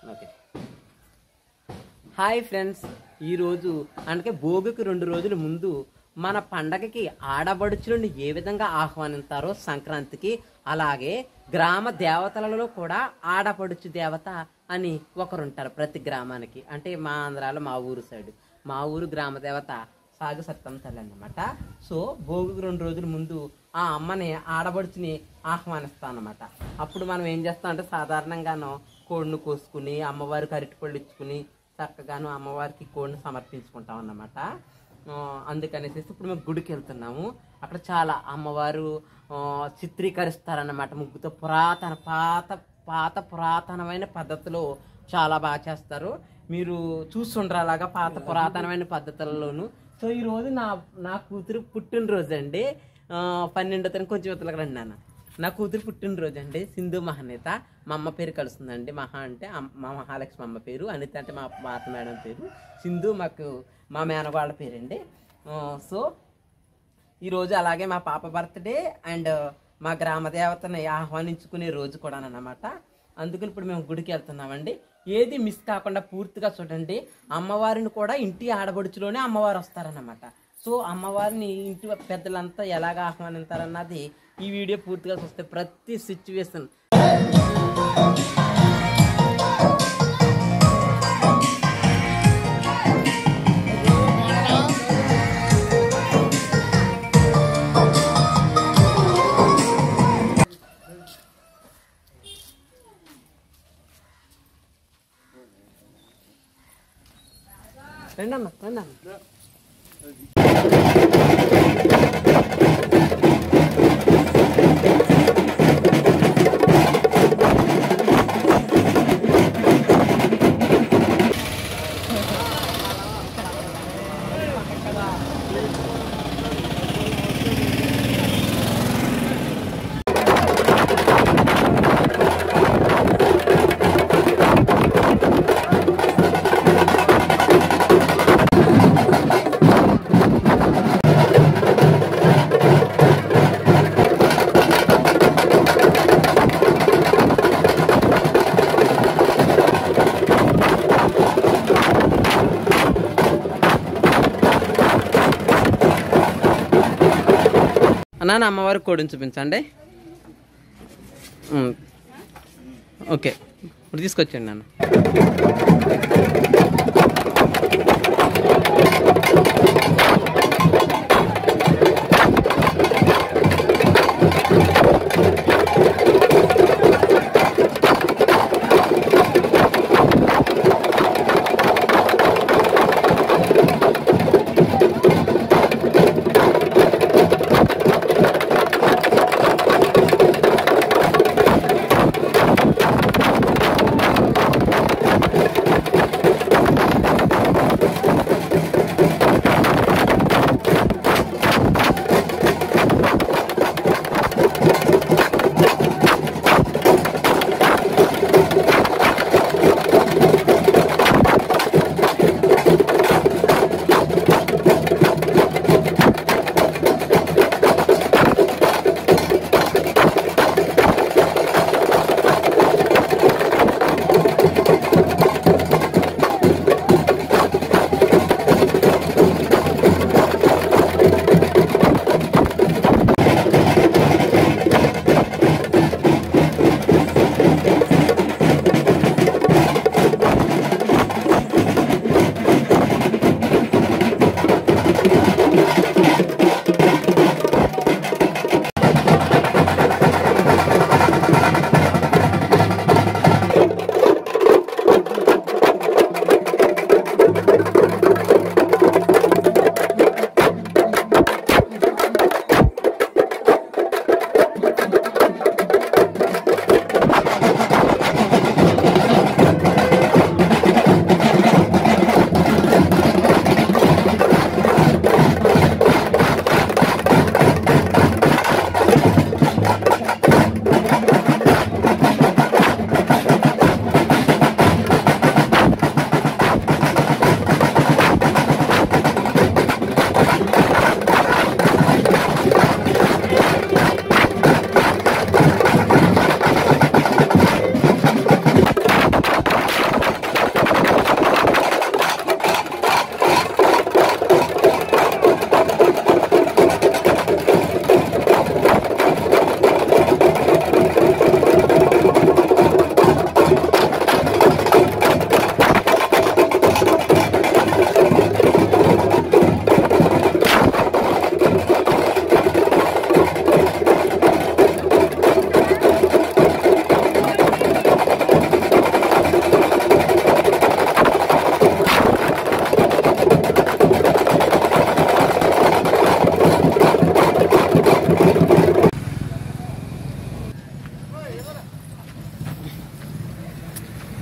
Okay hi friends ఈరోజు అంటే భోగికి రెండు రోజుల ముందు మన పండగకి ఆడబడుచులను ఏ విధంగా ఆహ్వానిస్తారో సంక్రాంతికి అలాగే గ్రామ దేవతలలో కూడా ఆడపడుచు దేవత అని ఒకరుంటారు ప్రతి గ్రామానికి అంటే మా ఆంధ్రాలో మా ఊరు సైడ్ మా ఊరు గ్రామ దేవత సాగు సత్తం తల్లి అన్నమాట సో భోగికి రెండు రోజుల ముందు ఆ అమ్మని ఆడబడుచుని ఆహ్వానిస్తాం అప్పుడు మనం ఏం చేస్తాం అంటే సాధారణంగాను కోడిని కోసుకుని అమ్మవారికి అరటిపళ్ళు ఇచ్చుకుని చక్కగాను అమ్మవారికి కోడిని సమర్పించుకుంటాం అన్నమాట ఆ, అందుకనేసి ఇప్పుడు మేము గుడికి వెళ్తున్నాము అక్కడ చాలా అమ్మవారు ఆ, చిత్రీకరిస్తారన్నమాట ముగ్గుతో పురాతన పాత పాత పురాతనమైన పద్ధతిలో చాలా బాగా చేస్తారు మీరు చూస్తుండ్రు అలాగా పాత పురాతనమైన పద్ధతులలోను సో ఈ రోజు నా నా కూతురు పుట్టినరోజు అండి ఆ, పన్నెండో తరగతి కొంచెం ఇతలకు రండి నాన్న నా కూతురు పుట్టినరోజు అండి సింధు మహానేత మా అమ్మ పేరు కలుస్తుందండి మహా అంటే అమ్- మా మహాలక్ష్మి అమ్మ పేరు అనిత అంటే మా పాత మేడం పేరు సింధు మాకు మా మేనవాళ్ళ పేరండి ఆ, సో ఈరోజు అలాగే మా పాప బర్త్డే అండ్ మా గ్రామ దేవతని ఆహ్వానించుకునే రోజు కూడా అన్నమాట అందుకని ఇప్పుడు మేము గుడికి వెళ్తున్నామండి ఏది మిస్ కాకుండా పూర్తిగా చూడండి అమ్మవారిని కూడా ఇంటి ఆడబడుచులోనే అమ్మవారు వస్తారన్నమాట సో అమ్మవారిని ఇంటి పెద్దలంతా ఎలాగ ఆహ్వానిస్తారన్నది ఈ వీడియో పూర్తిగా చూస్తే ప్రతి సిచ్యువేషన్ రండమ్మా రండమ్మా నాన్న అమ్మవారి కోడిని చూపించండి ఉమ్. ఓకే ఇప్పుడు తీసుకొచ్చండి నాన్న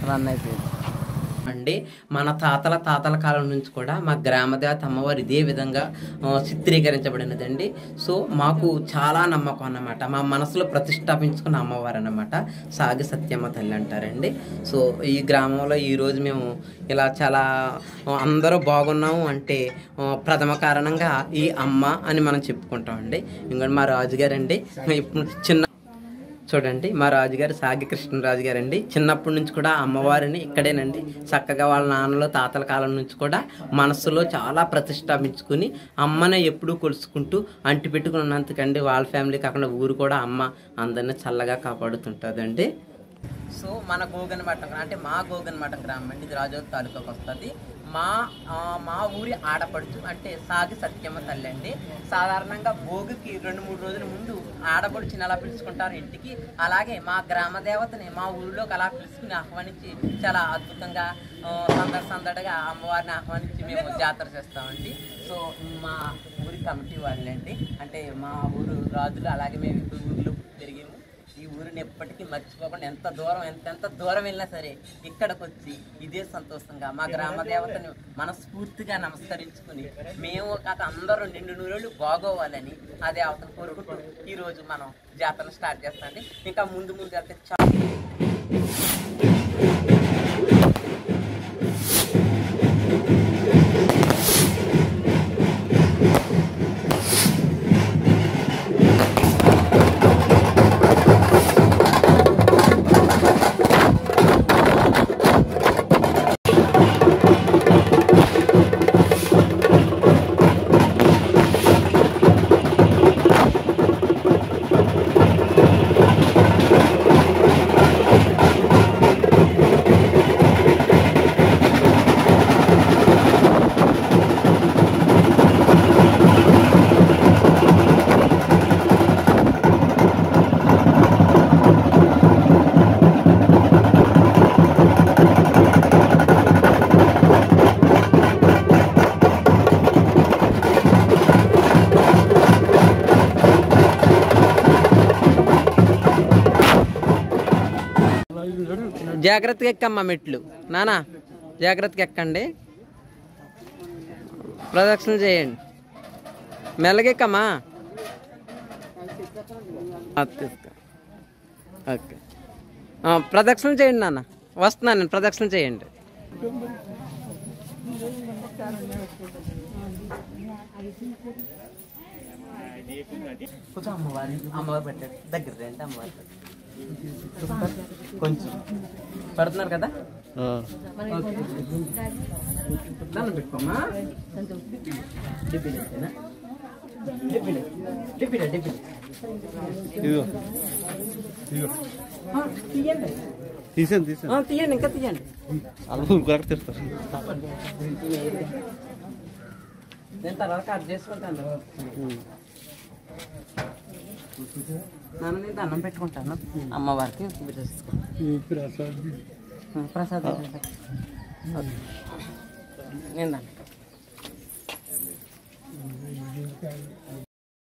రన్ అయిపోయింది అండి మన తాతల తాతల కాలం నుంచి కూడా మా గ్రామదేవత అమ్మవారు ఇదే విధంగా ఆ, చిత్రీకరించబడినదండి సో మాకు చాలా నమ్మకం అన్నమాట మా మనసులో ప్రతిష్టాపించుకున్న అమ్మవారు అన్నమాట సాగి సత్యమ్మ తల్లి అంటారండి సో ఈ గ్రామంలో ఈరోజు మేము ఇలా చాలా ఆ, అందరూ బాగున్నాము అంటే ఆ, ప్రథమ కారణంగా ఈ అమ్మ అని మనం చెప్పుకుంటామండి ఇంకోటి మా రాజుగారండి ఇప్పుడు చిన్న చూడండి మా రాజుగారు సాగి కృష్ణరాజు గారండి చిన్నప్పటి నుంచి కూడా అమ్మవారిని ఇక్కడేనండి చక్కగా వాళ్ళ నాన్నలో తాతల కాలం నుంచి కూడా మనస్సులో చాలా ప్రతిష్టాపించుకుని అమ్మనే ఎప్పుడూ కొలుసుకుంటూ అంటి పెట్టుకున్నందుకండి వాళ్ళ ఫ్యామిలీ కాకుండా ఊరు కూడా అమ్మ అందరిని చల్లగా కాపాడుతుంటుందండి సో మన గోగన్ మఠం అంటే మా గోగన్ మఠం గ్రామం అండి ఇది రాజోగ్ తాలూకాకు వస్తుంది మా ఆ, మా ఊరి ఆడపడుచు అంటే సాగి సత్యమ్మ తల్లి అండి సాధారణంగా భోగికి రెండు మూడు రోజుల ముందు ఆడపడుచుని ఎలా పిలుచుకుంటారు ఇంటికి అలాగే మా గ్రామ దేవతని మా ఊరిలోకి అలా పిలుచుకుని ఆహ్వానించి చాలా అద్భుతంగా ఆ, సందడి సందడిగా అమ్మవారిని ఆహ్వానించి మేము జాతర చేస్తామండి సో మా ఊరి కమిటీ వాళ్ళండి అంటే మా ఊరు రాజులు అలాగే మేము ఇప్పుడు ఊరిలో పెరిగాము ఈ ఊరిని ఎప్పటికీ మర్చిపోకుండా ఎంత దూరం ఎంత ఎంత దూరం వెళ్ళినా సరే ఇక్కడికి వచ్చి ఇదే సంతోషంగా మా గ్రామ దేవతని మనస్ఫూర్తిగా నమస్కరించుకుని మేము కాక అందరూ నిండు నూరేళ్ళు బాగోవాలని ఆ దేవతను కోరుకుంటూ ఈ రోజు మనం జాతరను స్టార్ట్ చేస్తామండి ఇంకా ముందు ముందు వెళ్తే చాలా జాగ్రత్తగా ఎక్కమ్మా మెట్లు నానా జాగ్రత్తగా ఎక్కండి ప్రదక్షిణ చేయండి మెల్లగెక్కమ్మా అది తీసుకో ఓకే ఆ, ప్రదక్షిణ చేయండి నాన్న వస్తున్నాను నేను ప్రదక్షిణ చేయండి కొంచెం అమ్మవారి అమ్మవారు పెట్టారు దగ్గర రండి అమ్మవారి కొంచెం పడుతున్నారు కదా ఓకే. దండం పెట్టుకోమ్మా డిబ్బిలేసేనా? డిబ్బిలే. డిబ్బిలే, డిబ్బిలే. ఇదిగో ఇదిగో ఆ, తీయండి తీసాను తీసాను ఆ, తీయండి ఇంకా తీయండి అలా కరెక్ట్ తీస్తారు నేను తర్వాత కట్ చేసుకుంటాను నాన్న నేను దండం పెట్టుకుంటాను అమ్మవారికి ప్రసాదం నేను దండం